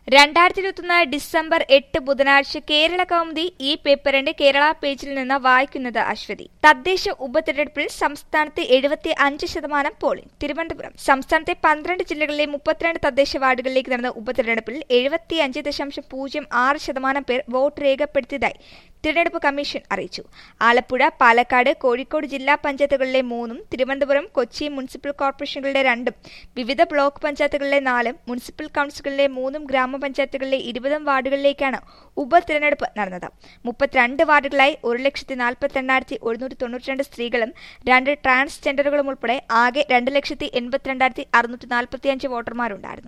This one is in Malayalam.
രണ്ടായിരത്തി ഇരുപത്തൊന്ന് ഡിസംബർ എട്ട് ബുധനാഴ്ച കേരള കൗമുദി ഈ പേപ്പറിന്റെ കേരള പേജിൽ നിന്ന് വായിക്കുന്നത് അശ്വതി തദ്ദേശ ഉപതെരഞ്ഞെടുപ്പിൽ സംസ്ഥാനത്തെ എഴുപത്തി അഞ്ച് ശതമാനം പോളിംഗ് തിരുവനന്തപുരം സംസ്ഥാനത്തെ പന്ത്രണ്ട് ജില്ലകളിലെ മുപ്പത്തിരണ്ട് തദ്ദേശ വാർഡുകളിലേക്ക് നടന്ന ഉപതെരഞ്ഞെടുപ്പിൽ എഴുപത്തിയഞ്ച് ദശാംശം പൂജ്യം ആറ് ശതമാനം പേർ വോട്ട് രേഖപ്പെടുത്തിയതായി തിരഞ്ഞെടുപ്പ് കമ്മീഷൻ അറിയിച്ചു ആലപ്പുഴ പാലക്കാട് കോഴിക്കോട് ജില്ലാ പഞ്ചായത്തുകളിലെ മൂന്നും തിരുവനന്തപുരം കൊച്ചി മുനിസിപ്പൽ കോർപ്പറേഷനുകളിലെ രണ്ടും വിവിധ ബ്ലോക്ക് പഞ്ചായത്തുകളിലെ നാലും മുനിസിപ്പൽ കൌൺസിലുകളിലെ മൂന്നും ഗ്രാമപഞ്ചായത്തുകളിലെ ഇരുപതും വാർഡുകളിലേക്കാണ് ഉപതിരഞ്ഞെടുപ്പ് നടന്നത് മുപ്പത്തിരണ്ട് വാർഡുകളായി ഒരു ലക്ഷത്തി നാൽപ്പത്തി എണ്ണായിരത്തി ഒരുന്നൂറ്റി തൊണ്ണൂറ്റിരണ്ട് സ്ത്രീകളും രണ്ട് ട്രാൻസ്ജെൻഡറുകളും ഉൾപ്പെടെ ആകെ രണ്ട് ലക്ഷത്തി എൺപത്തിരണ്ടായിരത്തി അറുന്നൂറ്റി നാൽപ്പത്തിയഞ്ച് വോട്ടർമാരുണ്ടായിരുന്നു